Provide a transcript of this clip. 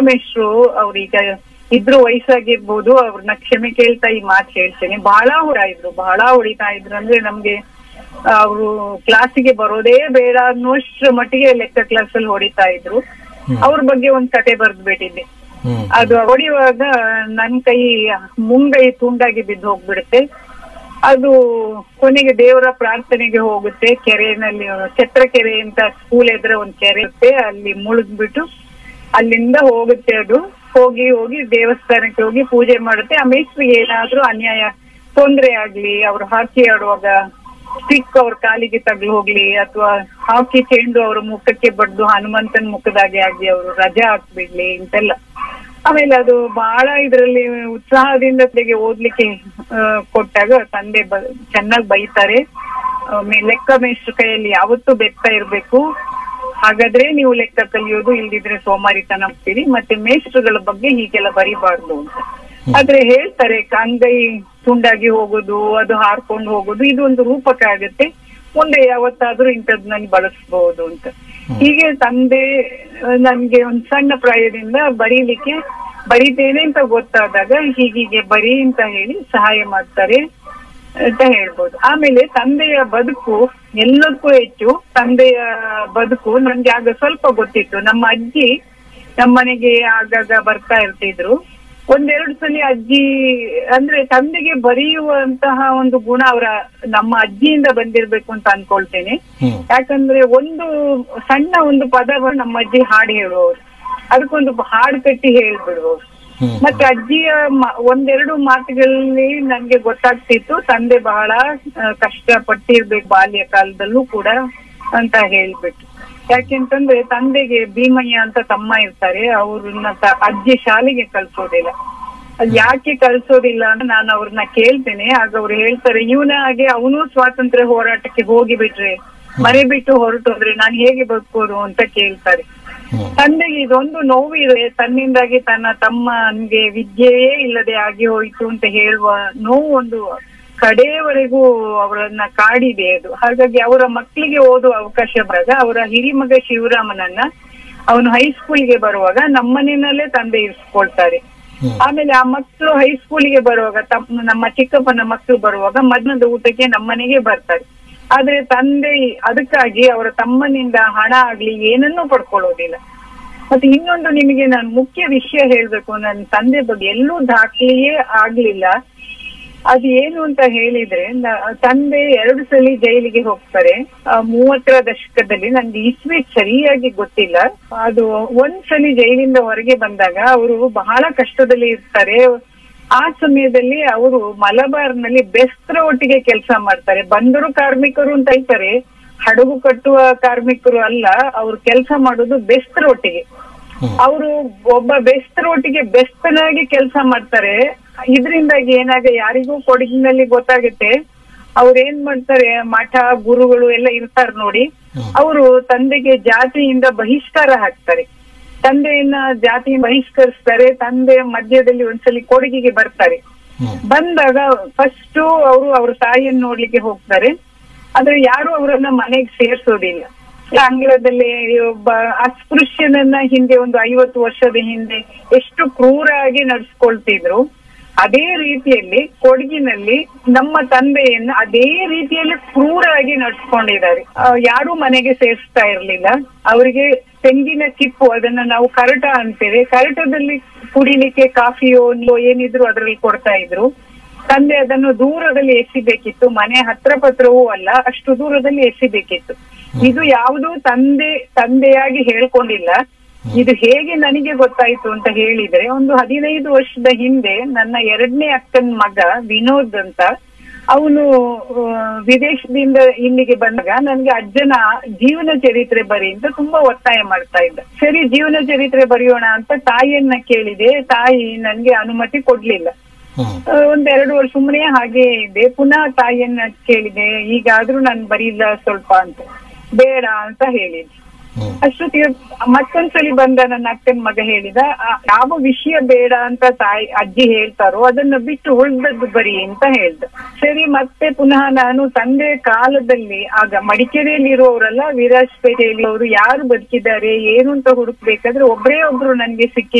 ಲೆಕ್ಕಮೇಶ್ರು ಅವ್ರೀಗ ಇದ್ರು ವಯಸ್ಸಾಗಿರ್ಬೋದು ಅವ್ರನ್ನ ಕ್ಷಮೆ ಕೇಳ್ತಾ ಈ ಮಾತು ಹೇಳ್ತೇನೆ ಬಹಳ ಹೊಡ ಇದ್ರು ಬಹಳ ಹೊಡಿತಾ ಇದ್ರು ಅಂದ್ರೆ ನಮ್ಗೆ ಅವರು ಕ್ಲಾಸಿಗೆ ಬರೋದೇ ಬೇಡ ಅನ್ನೋಷ್ಟ್ರ ಮಟ್ಟಿಗೆ ಲೆಕ್ಕ ಕ್ಲಾಸ್ ಅಲ್ಲಿ ಹೊಡಿತಾ ಇದ್ರು ಅವ್ರ ಬಗ್ಗೆ ಒಂದ್ ಕತೆ ಬರ್ದ್ಬಿಟ್ಟಿದ್ದೆ ಹ್ಮ್ ಅದು ಹೊಡೆಯುವಾಗ ನನ್ ಕೈ ಮುಂಗೈ ತುಂಡಾಗಿ ಬಿದ್ದು ಹೋಗ್ಬಿಡುತ್ತೆ ಅದು ಕೊನೆಗೆ ದೇವರ ಪ್ರಾರ್ಥನೆಗೆ ಹೋಗುತ್ತೆ ಕೆರೆನಲ್ಲಿ ಛತ್ರ ಕೆರೆ ಅಂತ ಸ್ಕೂಲ್ ಎದುರ ಒಂದ್ ಕೆರೆ ಇರುತ್ತೆ ಅಲ್ಲಿ ಮುಳುಗ್ಬಿಟ್ಟು ಅಲ್ಲಿಂದ ಹೋಗುತ್ತೆ ಅದು ಹೋಗಿ ಹೋಗಿ ದೇವಸ್ಥಾನಕ್ಕೆ ಹೋಗಿ ಪೂಜೆ ಮಾಡುತ್ತೆ ಆ ಮೇಸ್ತ್ರಿಗೆ ಏನಾದ್ರೂ ಅನ್ಯಾಯ ತೊಂದ್ರೆ ಆಗ್ಲಿ ಅವ್ರು ಹಾಕಿ ಆಡುವಾಗ ಸ್ಟಿಕ್ ಅವ್ರ ಕಾಲಿಗೆ ತಗ್ಲು ಹೋಗ್ಲಿ ಅಥವಾ ಹಾಕಿ ಚೆಂಡು ಅವ್ರ ಮುಖಕ್ಕೆ ಬಡ್ದು ಹನುಮಂತನ ಮುಖದಾಗೆ ಆಗಿ ಅವರು ರಜಾ ಹಾಕ್ಬಿಡ್ಲಿ ಇಂತೆಲ್ಲ ಆಮೇಲೆ ಅದು ಬಹಳ ಇದ್ರಲ್ಲಿ ಉತ್ಸಾಹದಿಂದ ತೆಗೆ ಓದ್ಲಿಕ್ಕೆ ಆ, ಕೊಟ್ಟಾಗ ತಂದೆ ಬ ಚೆನ್ನಾಗಿ ಬೈತಾರೆ ಆಮೇಲೆ ಲೆಕ್ಕ ಮೇಷ್ಟ್ರ ಕೈಯಲ್ಲಿ ಯಾವತ್ತೂ ಬೆತ್ತ ಇರ್ಬೇಕು ಹಾಗಾದ್ರೆ ನೀವು ಲೆಕ್ಕ ಕಲಿಯೋದು ಇಲ್ದಿದ್ರೆ ಸೋಮಾರಿತನ ಹೋಗ್ತೀರಿ ಮತ್ತೆ ಮೇಷ್ಟ್ರುಗಳ ಬಗ್ಗೆ ಹೀಗೆಲ್ಲ ಬರಿಬಾರ್ದು ಅಂತ ಆದ್ರೆ ಹೇಳ್ತಾರೆ ಅಂಗೈ ತುಂಡಾಗಿ ಹೋಗೋದು ಅದು ಹಾರ್ಕೊಂಡು ಹೋಗೋದು ಇದು ಒಂದು ರೂಪಕ ಆಗುತ್ತೆ ಮುಂದೆ ಯಾವತ್ತಾದ್ರೂ ಇಂಥದ್ನಲ್ಲಿ ಬಳಸಬಹುದು ಅಂತ ಹೀಗೆ ತಂದೆ ಆ, ನನ್ಗೆ ಒಂದ್ ಸಣ್ಣ ಪ್ರಾಯದಿಂದ ಬರೀಲಿಕ್ಕೆ ಬರೀತೇನೆ ಅಂತ ಗೊತ್ತಾದಾಗ ಹೀಗೀಗೆ ಬರೀ ಅಂತ ಹೇಳಿ ಸಹಾಯ ಮಾಡ್ತಾರೆ ಅಂತ ಹೇಳ್ಬೋದು ಆಮೇಲೆ ತಂದೆಯ ಬದುಕು ಎಲ್ಲದಕ್ಕೂ ಹೆಚ್ಚು ತಂದೆಯ ಬದುಕು ನನ್ಗೆ ಆಗ ಸ್ವಲ್ಪ ಗೊತ್ತಿತ್ತು ನಮ್ಮ ಅಜ್ಜಿ ನಮ್ಮನೆಗೆ ಆಗಾಗ ಬರ್ತಾ ಇರ್ತಿದ್ರು ಒಂದೆರಡು ಸಲ ಅಜ್ಜಿ ಅಂದ್ರೆ ತಂದೆಗೆ ಬರೆಯುವಂತಹ ಒಂದು ಗುಣ ಅವರ ನಮ್ಮ ಅಜ್ಜಿಯಿಂದ ಬಂದಿರ್ಬೇಕು ಅಂತ ಅನ್ಕೊಳ್ತೇನೆ ಹ್ಮ್ ಯಾಕಂದ್ರೆ ಒಂದು ಸಣ್ಣ ಒಂದು ಪದವನ್ನು ನಮ್ಮ ಅಜ್ಜಿ ಹಾಡು ಹೇಳುವವರು ಅದಕ್ಕೊಂದು ಹಾಡು ಕಟ್ಟಿ ಹೇಳ್ಬಿಡುವವರು ಹ್ಮ್ ಮತ್ತೆ ಅಜ್ಜಿಯ ಮ- ಒಂದೆರಡು ಮಾತುಗಳಲ್ಲಿ ನನ್ಗೆ ಗೊತ್ತಾಗ್ತಿತ್ತು ತಂದೆ ಬಹಳ ಆ, ಕಷ್ಟ ಪಟ್ಟಿರ್ಬೇಕು ಬಾಲ್ಯ ಕಾಲದಲ್ಲೂ ಕೂಡ ಅಂತ ಹೇಳ್ಬಿಟ್ಟು ಯಾಕೆಂತಂದ್ರೆ ತಂದೆಗೆ ಭೀಮಯ್ಯ ಅಂತ ತಮ್ಮ ಇರ್ತಾರೆ ಅವ್ರನ್ನ ತ- ಅಜ್ಜಿ ಶಾಲೆಗೆ ಕಳ್ಸೋದಿಲ್ಲ ಅದ್ ಯಾಕೆ ಕಳ್ಸೋದಿಲ್ಲ ಅಂತ ನಾನು ಅವ್ರನ್ನ ಕೇಳ್ತೇನೆ ಆಗ ಅವ್ರು ಹೇಳ್ತಾರೆ ಇವನ ಹಾಗೆ ಅವನು ಸ್ವಾತಂತ್ರ್ಯ ಹೋರಾಟಕ್ಕೆ ಹೋಗಿ ಬಿಟ್ರೆ ಮನೆ ಬಿಟ್ಟು ಹೊರಟೋದ್ರೆ ನಾನು ಹೇಗೆ ಬದುಕೋದು ಅಂತ ಕೇಳ್ತಾರೆ ಹ್ಮ್ ತಂದೆಗೆ ಇದೊಂದು ನೋವು ಇದೆ ತನ್ನಿಂದಾಗಿ ತನ್ನ ತಮ್ಮನಿಗೆ ವಿದ್ಯೆಯೇ ಇಲ್ಲದೆ ಆಗಿ ಹೋಯಿತು ಅಂತ ಹೇಳುವ ನೋವು ಒಂದು ಕಡೆಯವರೆಗೂ ಅವರನ್ನ ಕಾಡಿದೆ ಅದು ಹಾಗಾಗಿ ಅವರ ಮಕ್ಕಳಿಗೆ ಓದುವ ಅವಕಾಶ ಬರುವಾಗ ಅವರ ಹಿರಿಮಗ ಶಿವರಾಮನನ್ನ ಅವನು ಹೈಸ್ಕೂಲ್ಗೆ ಬರುವಾಗ ನಮ್ಮನೆಯಲ್ಲೇ ತಂದೆ ಇರಿಸ್ಕೊಳ್ತಾರೆ ಹ್ಮ್. ಆಮೇಲೆ ಆ ಮಕ್ಕಳು ಹೈಸ್ಕೂಲಿಗೆ ಬರುವಾಗ ತಮ್ಮ ನಮ್ಮ ಚಿಕ್ಕಪ್ಪನ ಮಕ್ಕಳು ಬರುವಾಗ ಮಧ್ಯಾಹ್ನದ ಊಟಕ್ಕೆ ನಮ್ಮನೆಗೆ ಬರ್ತಾರೆ ಆದ್ರೆ ತಂದೆ ಅದಕ್ಕಾಗಿ ಅವರ ತಮ್ಮನಿಂದ ಹಣ ಆಗ್ಲಿ ಏನನ್ನೂ ಪಡ್ಕೊಳ್ಳೋದಿಲ್ಲ ಮತ್ತೆ ಇನ್ನೊಂದು ನಿಮಗೆ ನಾನು ಮುಖ್ಯ ವಿಷಯ ಹೇಳ್ಬೇಕು ನನ್ನ ತಂದೆ ಬಗ್ಗೆ ಎಲ್ಲೂ ದಾಖಲೆಯೇ ಆಗ್ಲಿಲ್ಲ ಅದು ಏನು ಅಂತ ಹೇಳಿದ್ರೆ ನ- ತಂದೆ ಎರಡು ಸಲ ಜೈಲಿಗೆ ಹೋಗ್ತಾರೆ ಆ, ಮೂವತ್ತರ ದಶಕದಲ್ಲಿ ನನ್ಗೆ ಇಸ್ವಿ ಸರಿಯಾಗಿ ಗೊತ್ತಿಲ್ಲ ಅದು ಒಂದ್ ಸಲ ಜೈಲಿಂದ ಹೊರಗೆ ಬಂದಾಗ ಅವರು ಬಹಳ ಕಷ್ಟದಲ್ಲಿ ಇರ್ತಾರೆ ಆ ಸಮಯದಲ್ಲಿ ಅವರು ಮಲಬಾರ್ನಲ್ಲಿ ಬೆಸ್ತ್ರ ಒಟ್ಟಿಗೆ ಕೆಲಸ ಮಾಡ್ತಾರೆ ಬಂದರು ಕಾರ್ಮಿಕರು ಅಂತ ಹೇಳ್ತಾರೆ ಹಡಗು ಕಟ್ಟುವ ಕಾರ್ಮಿಕರು ಅಲ್ಲ ಅವ್ರು ಕೆಲಸ ಮಾಡೋದು ಬೆಸ್ತ್ರ ಒಟ್ಟಿಗೆ ಹ್ಮ್. ಅವರು ಒಬ್ಬ ಬೆಸ್ತರೊಟ್ಟಿಗೆ ಬೆಸ್ತನಾಗಿ ಕೆಲಸ ಮಾಡ್ತಾರೆ ಇದರಿಂದಾಗಿ ಏನಾಗ ಯಾರಿಗೂ ಕೊಡಗಿನಲ್ಲಿ ಗೊತ್ತಾಗುತ್ತೆ ಅವ್ರು ಏನ್ ಮಾಡ್ತಾರೆ ಮಠ ಗುರುಗಳು ಎಲ್ಲ ಇರ್ತಾರೆ ನೋಡಿ ಅವರು ತಂದೆಗೆ ಜಾತಿಯಿಂದ ಬಹಿಷ್ಕಾರ ಹಾಕ್ತಾರೆ ತಂದೆಯನ್ನ ಜಾತಿ ಬಹಿಷ್ಕರಿಸ್ತಾರೆ ತಂದೆ ಮಧ್ಯದಲ್ಲಿ ಒಂದ್ಸಲಿ ಕೊಡಗಿಗೆ ಬರ್ತಾರೆ ಹ್ಮ್. ಬಂದಾಗ ಫಸ್ಟ್ ಅವರು ಅವ್ರ ತಾಯಿಯನ್ನು ನೋಡ್ಲಿಕ್ಕೆ ಹೋಗ್ತಾರೆ ಆದ್ರೆ ಯಾರು ಅವರನ್ನ ಮನೆಗೆ ಸೇರ್ಸೋದಿಲ್ಲ ಆಂಗ್ಲದಲ್ಲಿ ಒಬ್ಬ ಅಸ್ಪೃಶ್ಯನನ್ನ ಹಿಂದೆ ಒಂದು ಐವತ್ತು ವರ್ಷದ ಹಿಂದೆ ಎಷ್ಟು ಕ್ರೂರಾಗಿ ನಡ್ಸ್ಕೊಳ್ತಿದ್ರು ಅದೇ ರೀತಿಯಲ್ಲಿ ಕೊಡಗಿನಲ್ಲಿ ನಮ್ಮ ತಂದೆಯನ್ನ ಅದೇ ರೀತಿಯಲ್ಲಿ ಕ್ರೂರಾಗಿ ನಡ್ಸ್ಕೊಂಡಿದ್ದಾರೆ ಆ, ಯಾರೂ ಮನೆಗೆ ಸೇರಿಸ್ತಾ ಇರ್ಲಿಲ್ಲ ಅವರಿಗೆ ತೆಂಗಿನ ಚಿಪ್ಪು ಅದನ್ನ ನಾವು ಕರಟ ಅಂತೇವೆ ಕರಟದಲ್ಲಿ ಕುಡಿಲಿಕ್ಕೆ ಕಾಫಿಯೋ ನೀರೋ ಏನಿದ್ರು ಅದರಲ್ಲಿ ಕೊಡ್ತಾ ಇದ್ರು ತಂದೆ ಅದನ್ನು ದೂರದಲ್ಲಿ ಎಸಿಬೇಕಿತ್ತು ಮನೆ ಹತ್ರ ಪತ್ರವೂ ಅಲ್ಲ ಅಷ್ಟು ದೂರದಲ್ಲಿ ಎಸಿಬೇಕಿತ್ತು ಇದು ಯಾವುದು ತಂದೆ ತಂದೆಯಾಗಿ ಹೇಳ್ಕೊಂಡಿಲ್ಲ ಇದು ಹೇಗೆ ನನಗೆ ಗೊತ್ತಾಯ್ತು ಅಂತ ಹೇಳಿದ್ರೆ ಒಂದು ಹದಿನೈದು ವರ್ಷದ ಹಿಂದೆ ನನ್ನ ಎರಡನೇ ಅಕ್ಕನ ಮಗ ವಿನೋದ್ ಅಂತ ಅವನು ವಿದೇಶದಿಂದ ಇಲ್ಲಿಗೆ ಬಂದಾಗ ನನ್ಗೆ ಅಜ್ಜನ ಜೀವನ ಚರಿತ್ರೆ ಬರಿ ಅಂತ ತುಂಬಾ ಒತ್ತಾಯ ಮಾಡ್ತಾ ಇದ್ದ ಸರಿ ಜೀವನ ಚರಿತ್ರೆ ಬರೆಯೋಣ ಅಂತ ತಾಯಿಯನ್ನ ಕೇಳಿದೆ ತಾಯಿ ನನ್ಗೆ ಅನುಮತಿ ಕೊಡ್ಲಿಲ್ಲ ಹ್ಮ್. ಆ, ಒಂದೆರಡು ವರ್ಷ ಸುಮ್ಮನೆ ಹಾಗೆ ಇದೆ ಪುನಃ ತಾಯಿಯನ್ನ ಕೇಳಿದೆ ಈಗಾದ್ರೂ ನಾನು ಬರೀಲ್ಲ ಸ್ವಲ್ಪ ಅಂತ ಬೇಡ ಅಂತ ಹೇಳಿದ್ದೆ ಹ್ಮ್. ಅಷ್ಟೊತ್ತಿಗೆ ಮತ್ತೊಂದ್ಸಲಿ ಬಂದ ನನ್ನ ಅಕ್ಕನ ಮಗ ಹೇಳಿದ ಆ, ಯಾವ ವಿಷಯ ಬೇಡ ಅಂತ ತಾಯಿ ಅಜ್ಜಿ ಹೇಳ್ತಾರೋ ಅದನ್ನ ಬಿಟ್ಟು ಉಳ್ದದ್ದು ಬರಿ ಅಂತ ಹೇಳ್ದ ಸರಿ ಮತ್ತೆ ಪುನಃ ನಾನು ತಂದೆ ಕಾಲದಲ್ಲಿ ಆಗ ಮಡಿಕೇರಿಯಲ್ಲಿ ಇರುವವರಲ್ಲ ವಿರಾಜಪೇಟೆಯಲ್ಲಿ ಅವರು ಯಾರು ಬದುಕಿದ್ದಾರೆ ಏನು ಅಂತ ಹುಡುಕ್ಬೇಕಾದ್ರೆ ಒಬ್ಬರೇ ಒಬ್ರು ನನ್ಗೆ ಸಿಕ್ಕಿ